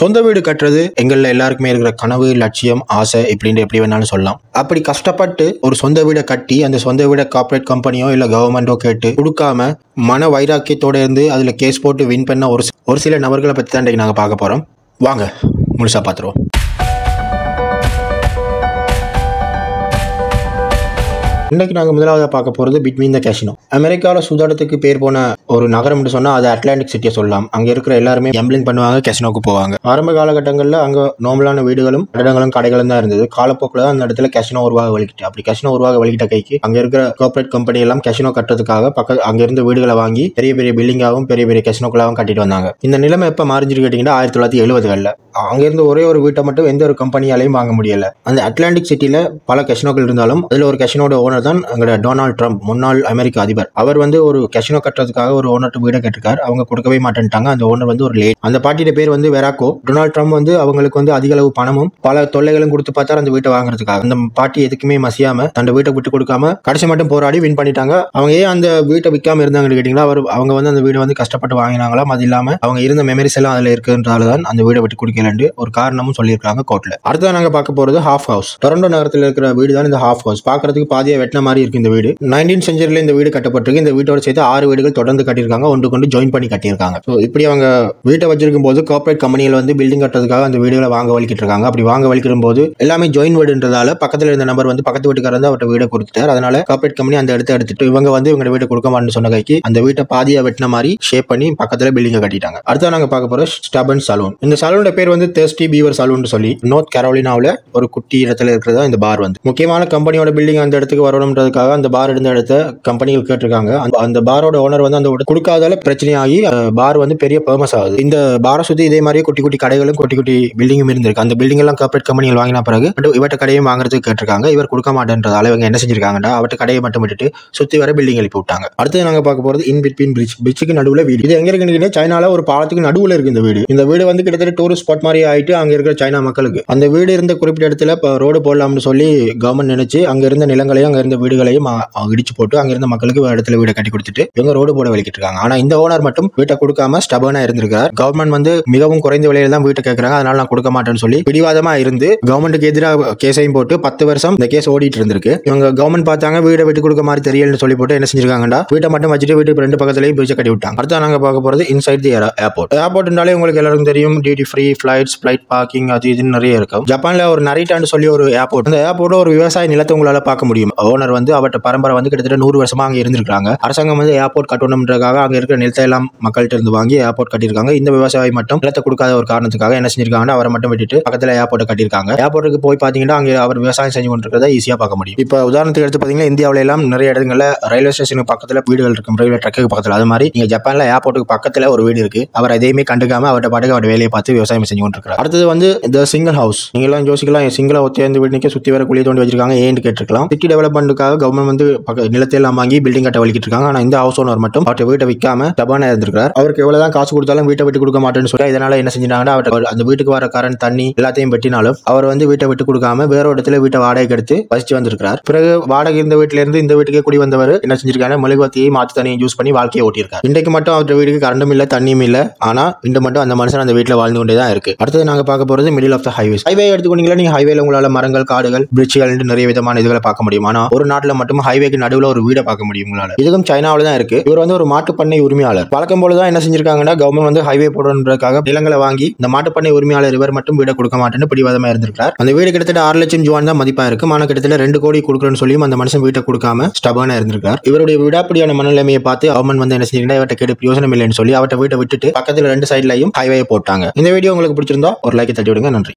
சொந்த வீடு கட்டுறது எங்களில் எல்லாருக்குமே இருக்கிற கனவு லட்சியம் ஆசை இப்படின்னு எப்படி வேணாலும் சொல்லலாம் அப்படி கஷ்டப்பட்டு ஒரு சொந்த வீடை கட்டி அந்த சொந்த வீடை கார்ப்பரேட் கம்பெனியோ இல்லை கவர்மெண்ட்டோ கேட்டு கொடுக்காம மன வைராக்கியத்தோட இருந்து அதில் கேஸ் போட்டு வின் பண்ண ஒரு சி- ஒரு சில நபர்களை பற்றி தான் இன்றைக்கி நாங்கள் பார்க்க போகிறோம் வாங்க முழுசாக பார்த்துருவோம் இன்னைக்கு நாங்கள் முதலாவது பார்க்க போகிறது பிட்வீன் த கேஷினோ அமெரிக்காவில் சுதாடத்துக்கு பேர் போன ஒரு நகரம்னு சொன்னால் அது அட்லாண்டிக் சிட்டியை சொல்லலாம் அங்கே இருக்கிற எல்லாருமே கேம்பிளிங் பண்ணுவாங்க கேஷினோக்கு போவாங்க ஆரம்ப காலகட்டங்களில் அங்கே நார்மலான வீடுகளும் கட்டடங்களும் கடைகளும் தான் இருந்தது காலப்போக்கில் தான் அந்த இடத்துல கேஷினோ உருவாக வலிக்கிட்டு அப்படி கேஷினோ உருவாக வலிக்கிட்ட கைக்கு அங்கே இருக்கிற கார்ப்பரேட் கம்பெனி எல்லாம் கேஷினோ கட்டுறதுக்காக பக்க அங்கே இருந்த வீடுகளை வாங்கி பெரிய பெரிய பில்டிங்காகவும் பெரிய பெரிய கேஷினோக்களாகவும் கட்டிட்டு வந்தாங்க இந்த நிலைமை எப்போ மாறிஞ்சிருக்கு கேட்டிங்கன்னா ஆயிரத்தி தொள்ளாயிரத்தி எழுபதுகளில் அங்கேருந்து ஒரே ஒரு வீட்டை மட்டும் எந்த ஒரு கம்பெனியாலையும் வாங்க முடியல அந்த அட்லாண்டிக் சிட்டியில் பல கெஷினோக்கள் இருந்தாலும் அதில் ஒரு கெஷினோட ஓனர் தான் எங்களோட டொனால்ட் ட்ரம்ப் முன்னாள் அமெரிக்க அதிபர் அவர் வந்து ஒரு கெஷினோ கட்டுறதுக்காக ஒரு ஓனர்ட்டு வீடை கட்டிருக்கார் அவங்க கொடுக்கவே மாட்டேன்ட்டாங்க அந்த ஓனர் வந்து ஒரு லேட் அந்த பாட்டியோட பேர் வந்து வெராக்கோ டொனால்ட் ட்ரம்ப் வந்து அவங்களுக்கு வந்து அதிக அளவு பணமும் பல தொல்லைகளும் கொடுத்து பார்த்தார் அந்த வீட்டை வாங்குறதுக்காக அந்த பாட்டி எதுக்குமே மசியாம தன் வீட்டை விட்டு கொடுக்காம கடைசி மட்டும் போராடி வின் பண்ணிட்டாங்க அவங்க ஏன் அந்த வீட்டை விற்காம இருந்தாங்கன்னு கேட்டிங்களா அவர் அவங்க வந்து அந்த வீடை வந்து கஷ்டப்பட்டு வாங்கினாங்களாம் அது இல்லாம அவங்க இருந்த மெமரிஸ் எல்லாம் அதில் இருக்குன்றதால தான் அந்த வீடை விட்டு கொடுக்கலன்னு ஒரு காரணமும் சொல்லியிருக்காங்க கோர்ட்ல அடுத்ததான் நாங்க பார்க்க போறது ஹாஃப் ஹவுஸ் டொரண்டோ நகரத்தில் இருக்கிற வீடு தான் இந்த ஹாஃப் ஹவுஸ் பார்க்கறதுக்கு பாதியா வெட்டின மாதிரி இருக்கு இந்த வீடு நைன்டீன் செஞ்சுரியில் இந்த வீடு கட்டப்பட்டிருக்கு இந்த வீட்டோட சேர்த்து ஆறு வீடுகள் தொடர்ந்து கட்டியிருக்காங்க ஒன்று கொண்டு ஜாயின் பண்ணி கட்டியிருக்காங்க ஸோ இப்படி அவங்க வீட்டை வச்சிருக்கும் போது கார்ப்பரேட் கம்பெனிகள் வந்து பில்டிங் கட்டுறதுக்காக அந்த வீடுகளை வாங்க வலிக்கிட்டு இருக்காங்க அப்படி வாங்க வலிக்கிற போது எல்லாமே ஜாயின் வீடுன்றதால பக்கத்தில் இருந்த நபர் வந்து பக்கத்து வீட்டுக்காரர் வந்து அவர்கிட்ட வீடை கொடுத்துட்டார் அதனால கார்ப்பரேட் கம்பெனி அந்த இடத்த எடுத்துட்டு இவங்க வந்து இவங்க வீட்டை கொடுக்க மாட்டேன்னு சொன்ன கைக்கு அந்த வீட்டை பாதியா வெட்டின மாதிரி ஷேப் பண்ணி பக்கத்துல பில்டிங்கை கட்டிட்டாங்க அடுத்து நாங்க பார்க்க போறோம் ஸ்டபன் சலூன் இந்த சலூனோட பேர் வந்து தேர்ஸ்டி பீவர் சலூன் சொல்லி நார்த் கரோலினாவில் ஒரு குட்டி இடத்துல இருக்கிறதா இந்த பார் வந்து முக்கியமான கம்பெனியோட பில்டிங் அந்த இடத்துக்கு வரணுன்றதுக்காக அந்த பார் இருந்த இடத்த கம்பெனிகள் கேட்டிருக்காங்க அந்த- அந்த பாரோட ஓனர் வந்து அந்த விட- கொடுக்காதால பிரச்சனையாகி பார் வந்து பெரிய ஃபேமஸ் ஆகுது இந்த பாரை சுத்தி இதே மாதிரி குட்டி குட்டி கடைகளும் குட்டி குட்டி பில்டிங்கும் இருந்திருக்கு அந்த பில்டிங் எல்லாம் கார்ப்பரேட் கம்பெனிகள் வாங்கின பிறகு but இவர்ட்ட கடையும் வாங்குறதுக்கு கேட்டிருக்காங்க இவர் கொடுக்க மாட்டேன்றதால இவங்க என்ன செஞ்சிருக்காங்கடா அவர்ட்ட கடையை மட்டும் விட்டுட்டு சுத்தி வர பில்டிங் எழுப்பி விட்டாங்க அடுத்து நாங்க பார்க்க போறது இன் பிட்வீன் பிரிட்ஜ் பிரிட்ஜுக்கு நடுவுல வீடு இது எங்க இருக்குன்னு சைனால ஒரு பாலத்துக்கு நடுவுல இருக்கு இந்த வீடு இந்த வீடு வந்து கிட்டத்தட்ட டூரிஸ்ட் ஸ்பாட் மாதிரி ஆயிட்டு அங்க இருக்கிற சைனா மக்களுக்கு அந்த வீடு இருந்த குறிப்பிட்ட இடத்துல இப்போ ரோடு போடலாம்னு சொல்லி கவர்மெண்ட் நினைச்சு அங்க இருந்த நிலங்களையும் அங்க இருந்த வீடுகளையும் அ- அ- இடிச்சு போட்டு அங்க இருந்த மக்களுக்கு ஒரு இடத்துல வீடை கட்டி கொடுத்துட்டு இவங்க ரோடு போட வலிக்கிட்டு இருக்காங்க ஆனா இந்த ஓனர் மட்டும் வீட்டை கொடுக்காம ஸ்டபனா இருந்திருக்கார் கவர்மெண்ட் வந்து மிகவும் குறைந்த விலையில தான் வீட்டை கேட்கறாங்க அதனால நான் கொடுக்க மாட்டேன்னு சொல்லி பிடிவாதமா இருந்து கவர்மெண்ட்டுக்கு எதிராக கேஸையும் போட்டு பத்து வருஷம் இந்த கேஸ் ஓடிட்டு இருந்திருக்கு இவங்க கவர்மெண்ட் பார்த்தாங்க வீடை விட்டு கொடுக்க மாதிரி தெரியலன்னு சொல்லி போட்டு என்ன செஞ்சிருக்காங்கடா வீட்டை மட்டும் வச்சுட்டு வீட்டு ரெண்டு பக்கத்துலயும் பிரிட்ஜை கட்டி விட்டாங்க அடுத்து நாங்க பார்க்க போறது இன்சைட் தி ஏர்போர்ட் ஏர்போர்ட்னாலே உங்களுக்கு எல்லாருக்கும் தெரியும் duty free flights flight parking அது இதுன்னு நிறைய இருக்கும் ஜப்பான்ல ஒரு நரிட்டான்னு சொல்லி ஒரு ஏர்போர்ட் அந்த ஏர்போர்ட் ஒரு விவசாய நிலத்தை உங்களால பார்க்க முடியும் ஓனர் வந்து அவர்ட்ட பரம்பரை வந்து கிட்டத்தட்ட நூறு வருஷமா அங்க இருந்திருக்காங்க அரசாங்கம் வந்து ஏர்போர்ட் கட்டணும்ன்றதுக்காக அங்க இருக்கிற நிலத்தை எல்லாம் மக்கள்கிட்ட இருந்து வாங்கி ஏர்போர்ட் கட்டியிருக்காங்க இந்த விவசாயி மட்டும் நிலத்தை கொடுக்காத ஒரு காரணத்துக்காக என்ன செஞ்சிருக்காங்கன்னா அவரை மட்டும் விட்டுட்டு பக்கத்துல ஏர்போர்ட்டை கட்டியிருக்காங்க ஏர்போர்ட்டுக்கு போய் பாத்தீங்கன்னா அங்க அவர் விவசாயம் செஞ்சு கொண்டிருக்கிறத ஈஸியா பார்க்க முடியும் இப்போ உதாரணத்துக்கு எடுத்து பாத்தீங்கன்னா இந்தியாவில எல்லாம் நிறைய இடங்கள்ல ரயில்வே ஸ்டேஷனுக்கு பக்கத்துல வீடுகள் இருக்கும் ரயில்வே ட்ரக்குக்கு பக்கத்துல அது மாதிரி நீங்க ஜப்பான்ல ஏர்போர்ட்டுக்கு பக்கத்துல ஒரு வீடு இருக்கு அவர் எதையுமே கண்டுக்காம அவர்ட்ட பாட்டுக்கு அவர் வேலையை பார்த்து விவசாயம் செஞ்சு கொண்டிருக்கிறார் அடுத்தது வந்து இந்த சிங்கிள் ஹவுஸ் நீங்க எல்லாம் யோசிக்கலாம் சிங்கிளா ஒத்தேர்ந்து வீடு நிக்க சுத்தி வர குழியை தோண்டி வச்சிருக்காங்க ஏன்னு கேட்டிருக்கலாம் சிட்டி டெவலப்மெண்ட்டுக்காக கவர்மெண்ட் வந்து பக்க நிலத்தை எல்லாம் வாங்கி பில்டிங் கட்ட வலிக்கிட்டு இருக்காங்க ஆனா இந்த ஹவுஸ் ஓனர் மட்டும் அவர்ட்ட வீட்டை விற்காம தபானா இருந்திருக்கார் அவருக்கு எவ்வளவுதான் காசு கொடுத்தாலும் வீட்டை விட்டு கொடுக்க மாட்டேன்னு சொல்லி இதனால என்ன செஞ்சிட்டாங்கன்னா அவர்ட்ட அந்த வீட்டுக்கு வர கரண்ட் தண்ணி எல்லாத்தையும் வெட்டினாலும் அவர் வந்து வீட்டை விட்டு கொடுக்காம வேற ஒரு இடத்துல வீட்டை வாடகைக்கு எடுத்து வசிச்சு வந்திருக்கார் பிறகு வாடகை இருந்த வீட்டுல இருந்து இந்த வீட்டுக்கே குடி வந்தவர் என்ன செஞ்சிருக்காங்க மெழுகுவத்தியை மாற்று தண்ணியை யூஸ் பண்ணி வாழ்க்கையை ஓட்டியிருக்காரு இன்றைக்கு மட்டும் அவர் வீட்டுக்கு கரண்டும் இல்ல தண்ணியும் இல்ல ஆனா இந்த மட்டும் அந்த மனுஷன் அந்த வீட்டுல வாழ்ந்து கொண்டே தான் இருக்கு அடுத்தது நாங்க பார்க்க போறது middle of the highways highway எடுத்துக்கிட்டீங்களா நீங்க ஹைவேல உங்களால மரங்கள் காடுகள் பிரிட்ஜுகள் நிறைய விதமான இதுகளை பார்க்க முடியும் ஆனா ஒரு நாட்டுல மட்டும் ஹைவேக்கு நடுவுல ஒரு வீடை பார்க்க முடியும் உங்களால இதுவும் சைனாவில தான் இருக்கு இவர் வந்து ஒரு மாட்டு பண்ணை உரிமையாளர் வழக்கம் போல தான் என்ன செஞ்சிருக்காங்கன்னா கவர்மெண்ட் வந்து ஹைவே போடணுன்றதுக்காக நிலங்களை வாங்கி இந்த மாட்டு பண்ணை உரிமையாளர் இவர் மட்டும் வீடை கொடுக்க மாட்டேன்னு பிடிவாதமா இருந்திருக்கார் அந்த வீடு கிட்டத்தட்ட ஆறு லட்சம் ஜுவான் தான் மதிப்பா இருக்கும் ஆனா கிட்டத்தட்ட ரெண்டு கோடி கொடுக்குறேன்னு சொல்லியும் அந்த மனுஷன் வீட்டை கொடுக்காம ஸ்டபானா இருந்திருக்கார் இவருடைய விடாப்படியான மனநிலைமையை பார்த்து கவர்மெண்ட் வந்து என்ன செஞ்சிருக்கா இவர்கிட்ட கேட்டு பிரயோஜனம் இல்லைன்னு சொல்லி அவர்கிட்ட வீட்டை விட்டுட்டு பக்கத்துல ரெண்டு சைட்லயும் ஹைவே போட்டாங்க இந்த வீடியோ உங்களுக்கு பிடிச்சிருந்தா ஒரு லைக் தட்டி விடுங்க நன்றி